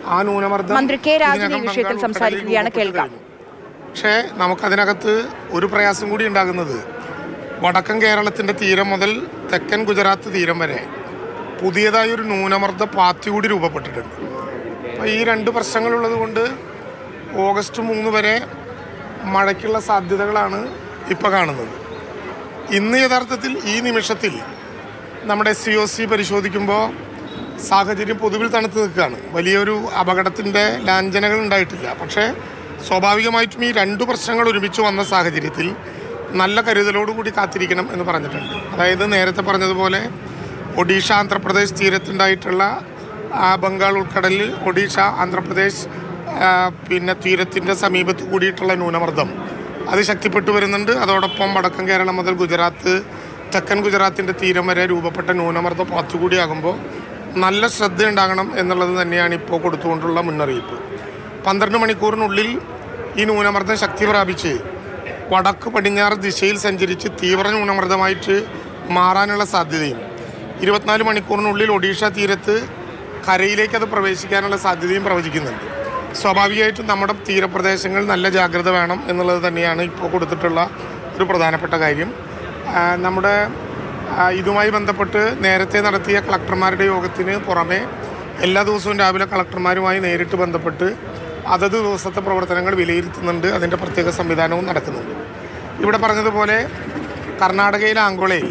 ആ ന്യൂനമർദ്ദം മന്ത്രി കെ രാജൻ ഈ ഇതിനകം വിഷയത്തിൽ ബംഗാൾ സംസാരിക്കുകയാണ്. ഉൾക്കടലിൽ കേൾക്കാം. രൂപപ്പെട്ടു പക്ഷേ നമുക്കതിനകത്ത് ഒരു പ്രയാസം കൂടി ഉണ്ടാകുന്നത് വടക്കൻ കേരളത്തിന്റെ തീരം മുതൽ തെക്കൻ ഗുജറാത്ത് തീരം വരെ പുതിയതായി ഒരു ന്യൂനമർദ്ദ പാത്തി കൂടി രൂപപ്പെട്ടിട്ടുണ്ട് അപ്പോൾ ഈ രണ്ട് പ്രശ്നങ്ങളുള്ളത് കൊണ്ട് ഓഗസ്റ്റ് മൂന്ന് വരെ മഴയ്ക്കുള്ള സാധ്യതകളാണ് ഇപ്പോൾ കാണുന്നത് ഇന്ന് യഥാർത്ഥത്തിൽ ഈ നിമിഷത്തിൽ നമ്മുടെ സി ഒ സി പരിശോധിക്കുമ്പോൾ സാഹചര്യം പൊതുവിൽ തണുത്ത് നിൽക്കുകയാണ് വലിയൊരു അപകടത്തിൻ്റെ ലാഞ്ചനകൾ ഉണ്ടായിട്ടില്ല പക്ഷേ സ്വാഭാവികമായിട്ടും ഈ രണ്ടു പ്രശ്നങ്ങൾ ഒരുമിച്ച് വന്ന സാഹചര്യത്തിൽ നല്ല കരുതലോടുകൂടി കാത്തിരിക്കണം എന്ന് പറഞ്ഞിട്ടുണ്ട് അതായത് നേരത്തെ പറഞ്ഞതുപോലെ ഒഡീഷ ആന്ധ്രാപ്രദേശ് തീരത്തുണ്ടായിട്ടുള്ള ആ, ബംഗാൾ ഉൾക്കടലിൽ ഒഡീഷ ആന്ധ്രാപ്രദേശ് ആ, പിന്നെ തീരത്തിൻ്റെ സമീപത്ത് കൂടിയിട്ടുള്ള ന്യൂനമർദ്ദം അത് ശക്തിപ്പെട്ടു വരുന്നുണ്ട് അതോടൊപ്പം വടക്കൻ കേരളം മുതൽ ഗുജറാത്ത് തെക്കൻ ഗുജറാത്തിൻ്റെ തീരം വരെ രൂപപ്പെട്ട ന്യൂനമർദ്ദം പത്തുകൂടിയാകുമ്പോൾ നല്ല ശ്രദ്ധ ഉണ്ടാകണം എന്നുള്ളത് തന്നെയാണ് ഇപ്പോൾ കൊടുത്തുകൊണ്ടുള്ള മുന്നറിയിപ്പ് പന്ത്രണ്ട് മണിക്കൂറിനുള്ളിൽ ഈ ന്യൂനമർദ്ദം ശക്തി പ്രാപിച്ച് വടക്ക് പടിഞ്ഞാറ് ദിശയിൽ സഞ്ചരിച്ച് തീവ്ര ന്യൂനമർദ്ദമായിട്ട് മാറാനുള്ള സാധ്യതയും ഇരുപത്തിനാല് മണിക്കൂറിനുള്ളിൽ ഒഡീഷ തീരത്ത് കരയിലേക്ക് അത് പ്രവേശിക്കാനുള്ള സാധ്യതയും പ്രവചിക്കുന്നുണ്ട് സ്വാഭാവികമായിട്ടും നമ്മുടെ തീരപ്രദേശങ്ങൾ നല്ല ജാഗ്രത വേണം എന്നുള്ളത് തന്നെയാണ് ഇപ്പോൾ കൊടുത്തിട്ടുള്ള ഒരു പ്രധാനപ്പെട്ട കാര്യം ആ, നമ്മുടെ ആ, ഇതുമായി ബന്ധപ്പെട്ട് നേരത്തെ നടത്തിയ കളക്ടർമാരുടെ യോഗത്തിന് പുറമെ എല്ലാ ദിവസവും രാവിലെ കളക്ടർമാരുമായി നേരിട്ട് ബന്ധപ്പെട്ട് അതത് ദിവസത്തെ പ്രവർത്തനങ്ങൾ വിലയിരുത്തുന്നുണ്ട് അതിൻ്റെ പ്രത്യേക സംവിധാനവും നടക്കുന്നുണ്ട് ഇവിടെ പറഞ്ഞതുപോലെ കർണാടകയിലെ ആങ്കോളയിൽ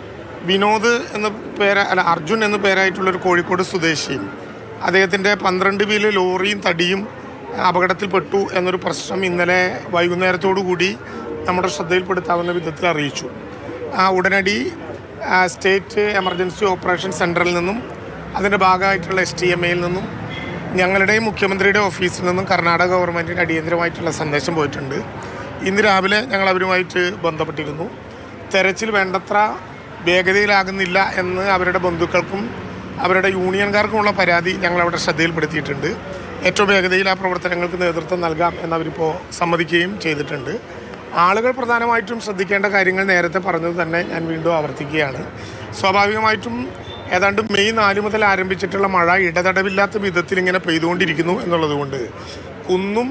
വിനോദ് എന്ന പേര് അല്ല അർജുൻ എന്ന പേരായിട്ടുള്ളൊരു കോഴിക്കോട് സ്വദേശിയും അദ്ദേഹത്തിൻ്റെ പന്ത്രണ്ട് വീല് ലോറിയും തടിയും അപകടത്തിൽപ്പെട്ടു എന്നൊരു പ്രശ്നം ഇന്നലെ വൈകുന്നേരത്തോടു കൂടി നമ്മുടെ ശ്രദ്ധയിൽപ്പെടുത്താവുന്ന വിധത്തിൽ അറിയിച്ചു ആ ഉടനടി ആ, സ്റ്റേറ്റ് എമർജൻസി ഓപ്പറേഷൻ സെൻറ്ററിൽ നിന്നും അതിൻ്റെ ഭാഗമായിട്ടുള്ള എസ് ടി എം എയിൽ നിന്നും ഞങ്ങളുടെയും മുഖ്യമന്ത്രിയുടെ ഓഫീസിൽ നിന്നും കർണാടക ഗവൺമെൻറ്റിന് അടിയന്തരമായിട്ടുള്ള സന്ദേശം പോയിട്ടുണ്ട് ഇന്ന് രാവിലെ ഞങ്ങൾ അവരുമായിട്ട് ബന്ധപ്പെട്ടിരുന്നു തെരച്ചിൽ വേണ്ടത്ര വേഗതയിലാകുന്നില്ല എന്ന് അവരുടെ ബന്ധുക്കൾക്കും അവരുടെ യൂണിയൻകാർക്കുമുള്ള പരാതി ഞങ്ങൾ അവിടെ ശ്രദ്ധയിൽപ്പെടുത്തിയിട്ടുണ്ട് ഏറ്റവും വേഗതയിൽ ആ പ്രവർത്തനങ്ങൾക്ക് നേതൃത്വം നൽകാം എന്നവരിപ്പോൾ സമ്മതിക്കുകയും ചെയ്തിട്ടുണ്ട് ആളുകൾ പ്രധാനമായിട്ടും ശ്രദ്ധിക്കേണ്ട കാര്യങ്ങൾ നേരത്തെ പറഞ്ഞത് തന്നെ ഞാൻ വീണ്ടും ആവർത്തിക്കുകയാണ് സ്വാഭാവികമായിട്ടും ഏതാണ്ട് മെയ് നാല് മുതൽ ആരംഭിച്ചിട്ടുള്ള മഴ ഇടതടവില്ലാത്ത വിധത്തിൽ ഇങ്ങനെ പെയ്തുകൊണ്ടിരിക്കുന്നു എന്നുള്ളതുകൊണ്ട് കുന്നും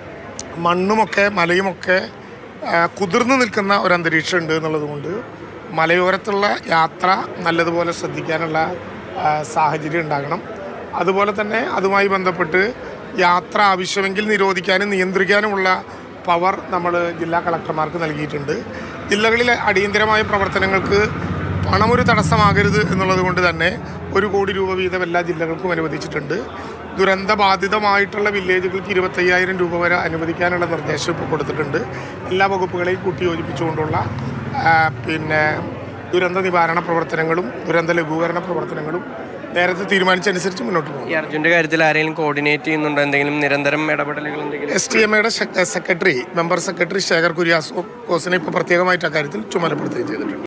മണ്ണുമൊക്കെ മലയുമൊക്കെ ആ, കുതിർന്നു നിൽക്കുന്ന ഒരു അന്തരീക്ഷം ഉണ്ട് എന്നുള്ളതുകൊണ്ട് മലയോരത്തുള്ള യാത്ര നല്ലതുപോലെ ശ്രദ്ധിക്കാനുള്ള ആ, സാഹചര്യം ഉണ്ടാകണം അതുപോലെ തന്നെ അതുമായി ബന്ധപ്പെട്ട് യാത്ര ആവശ്യമെങ്കിൽ നിരോധിക്കാനും നിയന്ത്രിക്കാനുമുള്ള പവർ നമ്മൾ ജില്ലാ കളക്ടർമാർക്ക് നൽകിയിട്ടുണ്ട് ജില്ലകളിലെ അടിയന്തരമായ പ്രവർത്തനങ്ങൾക്ക് പണമൊരു തടസ്സമാകരുത് എന്നുള്ളത് കൊണ്ട് തന്നെ ഒരു കോടി രൂപ വീതം എല്ലാ ജില്ലകൾക്കും അനുവദിച്ചിട്ടുണ്ട് ദുരന്ത ബാധിതമായിട്ടുള്ള വില്ലേജുകൾക്ക് ഇരുപത്തയ്യായിരം രൂപ വരെ അനുവദിക്കാനുള്ള നിർദ്ദേശം ഇപ്പോൾ കൊടുത്തിട്ടുണ്ട് എല്ലാ വകുപ്പുകളെയും കൂട്ടിയോജിപ്പിച്ചുകൊണ്ടുള്ള ആ, പിന്നെ ദുരന്ത നിവാരണ പ്രവർത്തനങ്ങളും ദുരന്ത ലഘൂകരണ പ്രവർത്തനങ്ങളും നേരത്തെ തീരുമാനിച്ചനുസരിച്ച് മുന്നോട്ട് പോകും ഈ അർജുന്റെ കാര്യത്തിൽ ആരെങ്കിലും കോർഡിനേറ്റ് ചെയ്യുന്നുണ്ടോ എന്തെങ്കിലും നിരന്തരം ഇടപെടലുകൾ എന്തെങ്കിലും എസ് ടി എം എയുടെ സെക്രട്ടറി മെമ്പർ സെക്രട്ടറി ശേഖർ കുര്യാസ് കോസിനെ ഇപ്പോൾ പ്രത്യേകമായിട്ട് അക്കാര്യത്തിൽ ചുമതലപ്പെടുത്തുകയും ചെയ്തിട്ടുണ്ട്